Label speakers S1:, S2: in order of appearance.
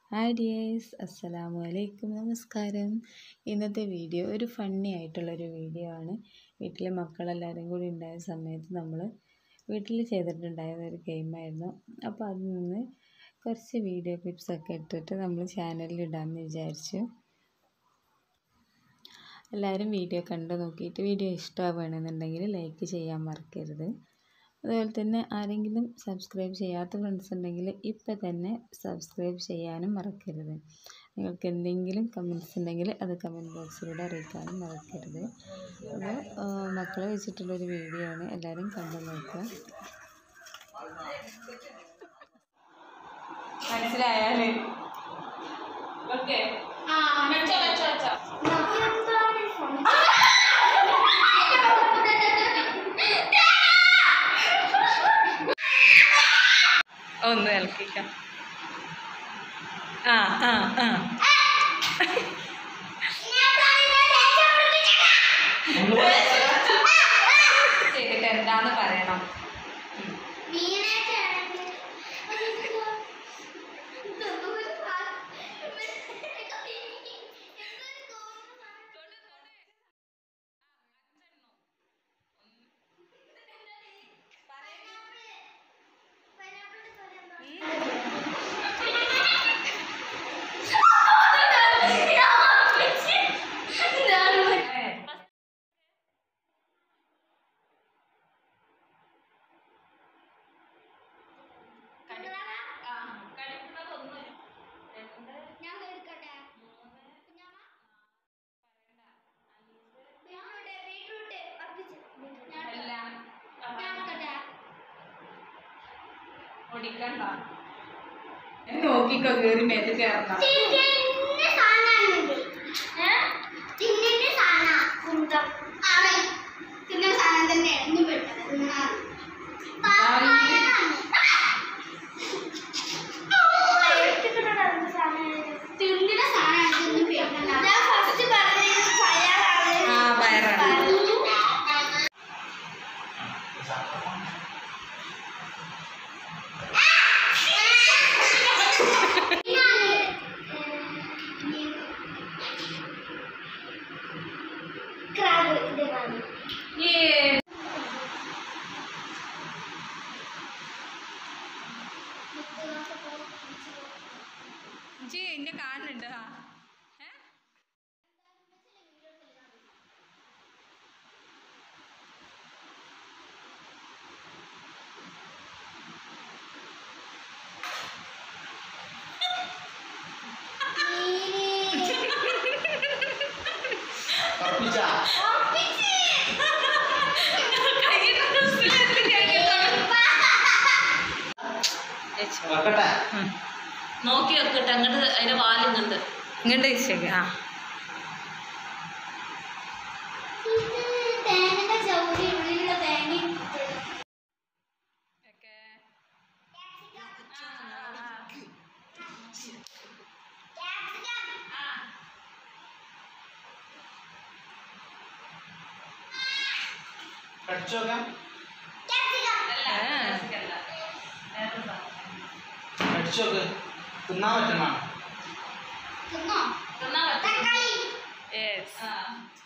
S1: Hi dears അസ്സലാമു അലൈക്കും നമസ്കാരം ഇന്നത്തെ വീഡിയോ ഒരു ഫണ്ണി ആയിട്ടുള്ളൊരു വീഡിയോ ആണ് വീട്ടിലെ മക്കളെല്ലാവരും കൂടി ഉണ്ടായ സമയത്ത് നമ്മൾ വീട്ടിൽ ചെയ്തിട്ടുണ്ടായ ഒരു ഗെയിമായിരുന്നു അപ്പോൾ അതിൽ നിന്ന് കുറച്ച് വീഡിയോ ക്ലിപ്സൊക്കെ ഇട്ടിട്ട് നമ്മൾ ചാനലിൽ ഇടാമെന്ന് വിചാരിച്ചു എല്ലാവരും വീഡിയോ കണ്ടു നോക്കിയിട്ട് വീഡിയോ ഇഷ്ടമാവുകയാണെന്നുണ്ടെങ്കിൽ ലൈക്ക് ചെയ്യാൻ മറക്കരുത് അതുപോലെ തന്നെ ആരെങ്കിലും സബ്സ്ക്രൈബ് ചെയ്യാത്ത ഫ്രണ്ട്സ് ഉണ്ടെങ്കിൽ ഇപ്പം തന്നെ സബ്സ്ക്രൈബ് ചെയ്യാനും മറക്കരുത് നിങ്ങൾക്ക് എന്തെങ്കിലും കമൻറ്റ്സ് ഉണ്ടെങ്കിൽ അത് കമൻറ്റ് ബോക്സിലൂടെ അറിയിക്കാനും മറക്കരുത് അപ്പോൾ മക്കളെ വെച്ചിട്ടുള്ളൊരു വീഡിയോ ആണ് എല്ലാവരും കണ്ടു നോക്കുക മനസ്സിലായാലേ ഓക്കെ വെച്ചോ വെച്ചോ വെച്ചോ ഒന്ന് ഇളക്കിക്കാം ആ ആ ആ ചെയ്തിട്ട് എന്താന്ന് പറയണം
S2: ഞാൻ എടുക്കട്ടെ ബീട്രൂട്ട് ഞാൻ എടുക്കട്ടെ
S1: ഓടിക്കണ്ട നോക്കിക്കോ കേറി മേത്ത് കയറണം
S2: തിന്നുന്ന സാധനമാണിത്. ഏ? തിന്നുന്ന സാധനാ. കുന്തം. ആണ്. തിന്നുന്ന സാധനം തന്നെ. ഒന്നും പെട്ടത്. തിന്നണം. പാപ്പായാണ്. തിന്നുന്ന സാധനമാണ്. ഇതൊന്നും പെട്ടണ്ട. ഞാൻ first പറഞ്ഞത് പയറാണ്.
S1: ആ പയറാണ്
S2: ക്രാബ് ഇതാണ്
S1: ജി എന്നെ കാണുന്നുണ്ട് ആ ഏ? ഉം.
S3: നോക്കി വെക്കട്ടെ അങ്ങോട്ട് അതിന്റെ വാലിങ്ങുണ്ട്
S1: ഇങ്ങോട്ട് ഇരിച്ചേക്ക് ആ
S2: തേങ്ങ ചൗരി ഉള്ളിലുള്ള തേങ്ങ
S4: കടിച്ചോക്കാം
S1: ആ.
S4: കടിച്ചോക്ക് തിന്നാൻ പറ്റണ
S2: തിന്നോ
S3: തിന്നാ പറ്റും.
S2: തക്കാളി
S1: Yes.
S3: ആ